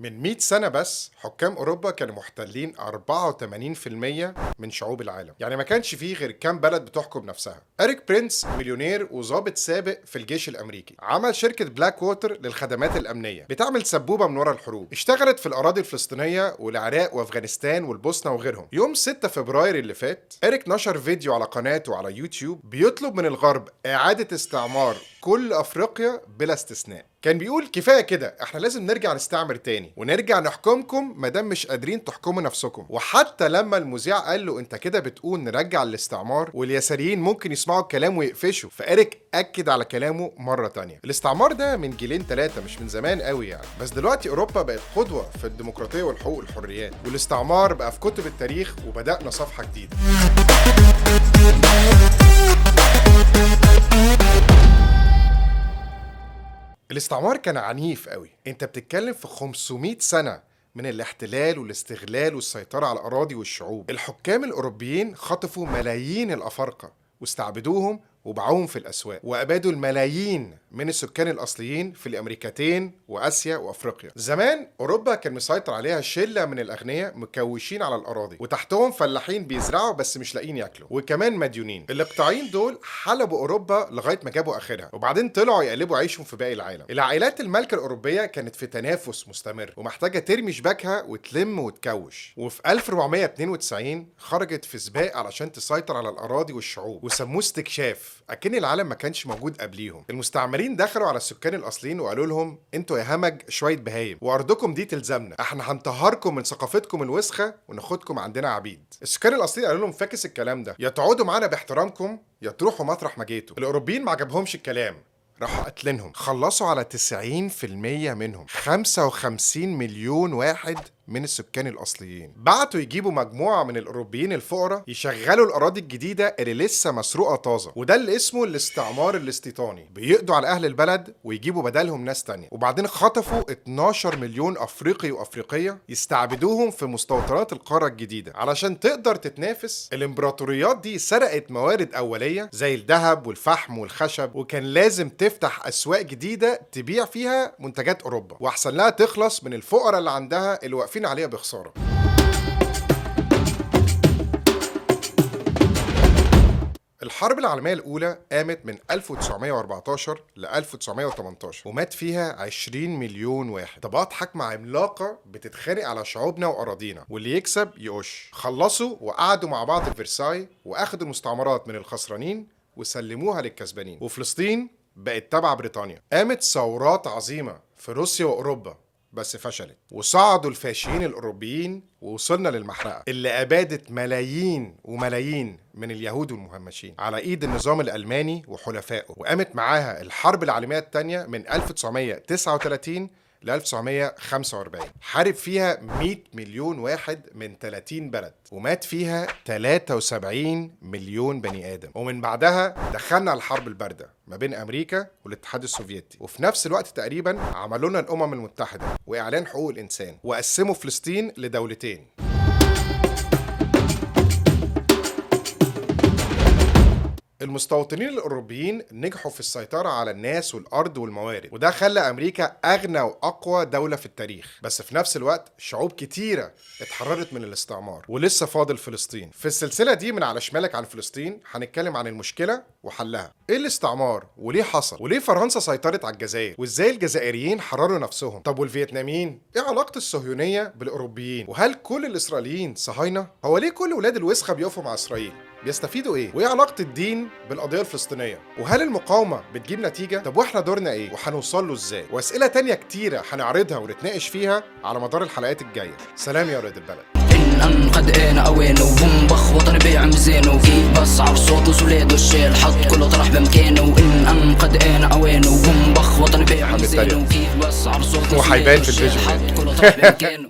من 100 سنة بس حكام أوروبا كانوا محتلين 84% من شعوب العالم يعني ما كانش فيه غير كام بلد بتحكم نفسها إريك برينس مليونير وظابط سابق في الجيش الأمريكي عمل شركة بلاك ووتر للخدمات الأمنية بتعمل سبوبة من ورا الحروب اشتغلت في الأراضي الفلسطينية والعراق وأفغانستان والبوسنة وغيرهم يوم 6 فبراير اللي فات إريك نشر فيديو على قناته على يوتيوب بيطلب من الغرب إعادة استعمار كل افريقيا بلا استثناء كان بيقول كفايه كده احنا لازم نرجع نستعمر تاني ونرجع نحكمكم ما دام مش قادرين تحكموا نفسكم وحتى لما المذيع قال له انت كده بتقول نرجع الاستعمار واليساريين ممكن يسمعوا الكلام ويقفشوا فإريك اكد على كلامه مره تانية الاستعمار ده من جيلين ثلاثه مش من زمان قوي يعني بس دلوقتي اوروبا بقت قدوه في الديمقراطيه والحقوق والحريات والاستعمار بقى في كتب التاريخ وبدانا صفحه جديده الاستعمار كان عنيف قوي انت بتتكلم في 500 سنة من الاحتلال والاستغلال والسيطرة على الأراضي والشعوب الحكام الأوروبيين خطفوا ملايين الأفارقة واستعبدوهم وباعوهم في الأسواق وأبادوا الملايين من السكان الأصليين في الأمريكتين وآسيا وأفريقيا زمان أوروبا كان مسيطر عليها شلة من الأغنياء مكوشين على الأراضي وتحتهم فلاحين بيزرعوا بس مش لاقيين ياكلوا وكمان مديونين الإقطاعيين دول حلبوا أوروبا لغاية ما جابوا آخرها وبعدين طلعوا يقلبوا عيشهم في باقي العالم العائلات المالكة الأوروبية كانت في تنافس مستمر ومحتاجة ترمي شباكها وتلم وتكوش وفي 1492 خرجت في سباق علشان تسيطر على الأراضي والشعوب وسموه استكشاف اكن العالم ما كانش موجود قبليهم المستعمرين دخلوا على السكان الاصليين وقالوا لهم انتوا يا همج شويه بهايم وارضكم دي تلزمنا احنا هنطهركم من ثقافتكم الوسخه وناخدكم عندنا عبيد السكان الاصليين قالوا لهم فاكس الكلام ده يا تقعدوا معانا باحترامكم يا تروحوا مطرح ما جيتوا الاوروبيين ما عجبهمش الكلام راحوا قتلينهم خلصوا على 90% منهم 55 مليون واحد من السكان الاصليين بعتوا يجيبوا مجموعه من الاوروبيين الفقراء يشغلوا الاراضي الجديده اللي لسه مسروقه طازه وده اللي اسمه الاستعمار الاستيطاني بيقضوا على اهل البلد ويجيبوا بدلهم ناس تانية وبعدين خطفوا 12 مليون افريقي وافريقيه يستعبدوهم في مستوطنات القاره الجديده علشان تقدر تتنافس الامبراطوريات دي سرقت موارد اوليه زي الذهب والفحم والخشب وكان لازم تفتح اسواق جديده تبيع فيها منتجات اوروبا واحسن لها تخلص من الفقراء اللي عندها اللي واقفين عليها بخساره الحرب العالمية الأولى قامت من 1914 ل 1918 ومات فيها 20 مليون واحد طبقات حاكمة عملاقة بتتخانق على شعوبنا وأراضينا واللي يكسب يقش خلصوا وقعدوا مع بعض في فرساي وأخدوا المستعمرات من الخسرانين وسلموها للكسبانين وفلسطين بقت تبع بريطانيا قامت ثورات عظيمة في روسيا وأوروبا بس فشلت وصعدوا الفاشيين الأوروبيين ووصلنا للمحرقة اللي أبادت ملايين وملايين من اليهود والمهمشين على إيد النظام الألماني وحلفائه وقامت معاها الحرب العالمية الثانية من 1939 ل 1945 حارب فيها 100 مليون واحد من 30 بلد ومات فيها 73 مليون بني آدم ومن بعدها دخلنا على الحرب الباردة ما بين أمريكا والاتحاد السوفيتي وفي نفس الوقت تقريبا عملوا لنا الأمم المتحدة وإعلان حقوق الإنسان وقسموا فلسطين لدولتين المستوطنين الاوروبيين نجحوا في السيطره على الناس والارض والموارد وده خلى امريكا اغنى واقوى دوله في التاريخ بس في نفس الوقت شعوب كتيره اتحررت من الاستعمار ولسه فاضل فلسطين في السلسله دي من على شمالك عن فلسطين هنتكلم عن المشكله وحلها ايه الاستعمار وليه حصل وليه فرنسا سيطرت على الجزائر وازاي الجزائريين حرروا نفسهم طب والفيتناميين ايه علاقه الصهيونيه بالاوروبيين وهل كل الاسرائيليين صهاينه هو ليه كل ولاد الوسخه بيقفوا مع اسرائيل بيستفيدوا ايه؟ وايه علاقة الدين بالقضية الفلسطينية؟ وهل المقاومة بتجيب نتيجة؟ طب واحنا دورنا ايه؟ وهنوصل له ازاي؟ واسئلة تانية كتيرة هنعرضها ونتناقش فيها على مدار الحلقات الجاية. سلام يا ولاد البلد. إن أنقد أنا أوين وبنبخ وطني بيع مزين وكيف بسعر صوت وسوليد والشيل حط كله طرح بمكانه وإن أنقد أنا أوين وبنبخ وطني بيع مزين هنتريق. وكيف بسعر صوت وهيبان في وسوليد والشيل الفيديو حط كله طرح بمكانه